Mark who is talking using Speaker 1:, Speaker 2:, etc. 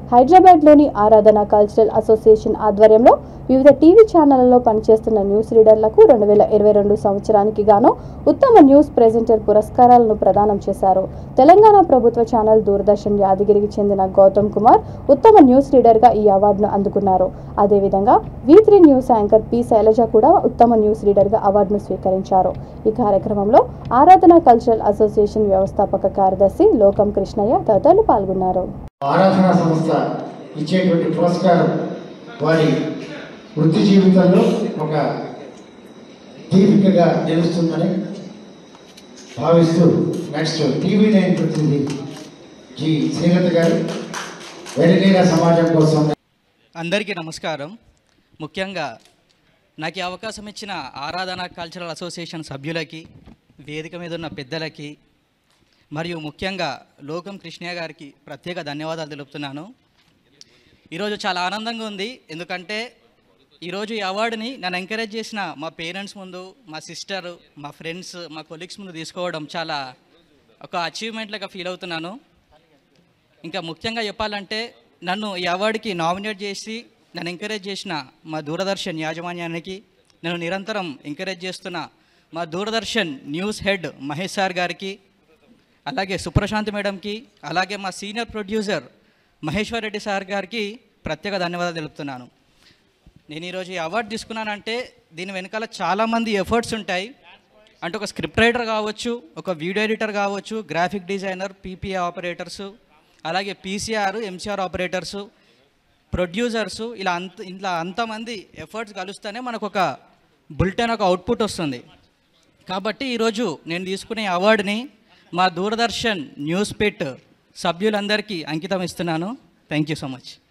Speaker 1: హైదరాబాద్లోని ఆరాధన cultural association ఆధ్వర్యంలో వివిధ టీవీ ఛానళ్లలో పనిచేస్తున్న న్యూస్ రీడర్లకు రెండు వేల ఇరవై రెండు సంవత్సరానికి గాను ఉత్తమ న్యూస్ ప్రెజెంటర్ పురస్కారాలను ప్రదానం చేశారు తెలంగాణ ప్రభుత్వ ఛానల్ దూరదర్శన్ యాదగిరికి చెందిన గౌతమ్ కుమార్ ఉత్తమ న్యూస్ రీడర్గా ఈ అవార్డును అందుకున్నారు అదేవిధంగా V three news anchor P Shailaja కూడా ఉత్తమ న్యూస్ రీడర్గా అవార్డును స్వీకరించారు ఈ కార్యక్రమంలో ఆరాధన కల్చరల్ అసోసియేషన్ వ్యవస్థాపక కార్యదర్శి లోకం కృష్ణయ్య తదితరులు పాల్గొన్నారు
Speaker 2: ఆరాధన సంస్థ ఇచ్చేటువంటి పురస్కారం వారి వృత్తి జీవితంలో ఒక దీపికగా నిలుస్తుందని భావిస్తూ నెక్స్ట్ టీవీ నైన్ ప్రతినిధి జి శ్రీలత గారు వెలుగైన సమాజం కోసం
Speaker 3: అందరికీ నమస్కారం ముఖ్యంగా నాకు ఈ అవకాశం ఇచ్చిన ఆరాధన కల్చరల్ అసోసియేషన్ సభ్యులకి వేదిక మీద ఉన్న పెద్దలకి మరియు ముఖ్యంగా లోకం కృష్ణయ్య గారికి ప్రత్యేక ధన్యవాదాలు తెలుపుతున్నాను ఈరోజు చాలా ఆనందంగా ఉంది ఎందుకంటే ఈరోజు ఈ అవార్డుని నన్ను ఎంకరేజ్ చేసిన మా పేరెంట్స్ ముందు మా సిస్టర్ మా ఫ్రెండ్స్ మా కొలీగ్స్ ముందు తీసుకోవడం చాలా ఒక అచీవ్మెంట్ లాగా ఫీల్ అవుతున్నాను ఇంకా ముఖ్యంగా చెప్పాలంటే నన్ను ఈ అవార్డుకి నామినేట్ చేసి నన్ను ఎంకరేజ్ చేసిన మా దూరదర్శన్ యాజమాన్యానికి నేను నిరంతరం ఎంకరేజ్ చేస్తున్న మా Doordarshan news head Mahesh sir గారికి అలాగే సుప్రశాంత్ మేడంకి అలాగే మా senior producer Maheshwar Reddy sir గారికి ప్రత్యేక ధన్యవాదాలు తెలుపుతున్నాను నేను ఈరోజు ఈ అవార్డు తీసుకున్నానంటే దీని వెనకాల చాలామంది ఎఫర్ట్స్ ఉంటాయి అంటే ఒక స్క్రిప్ట్ రైటర్ కావచ్చు ఒక వీడియో ఎడిటర్ కావచ్చు గ్రాఫిక్ డిజైనర్ పీపీఏ ఆపరేటర్సు అలాగే పీసీఆర్ ఎంసీఆర్ ఆపరేటర్సు ప్రొడ్యూసర్సు ఇలా అంత ఇలా అంతమంది ఎఫర్ట్స్ కలుస్తేనే మనకు ఒక బులెటిన్ ఒక అవుట్పుట్ వస్తుంది కాబట్టి ఈరోజు నేను తీసుకునే అవార్డుని మా దూరదర్శన్ న్యూస్ పిట్ సభ్యులందరికీ అంకితం ఇస్తున్నాను థ్యాంక్ యూ సో మచ్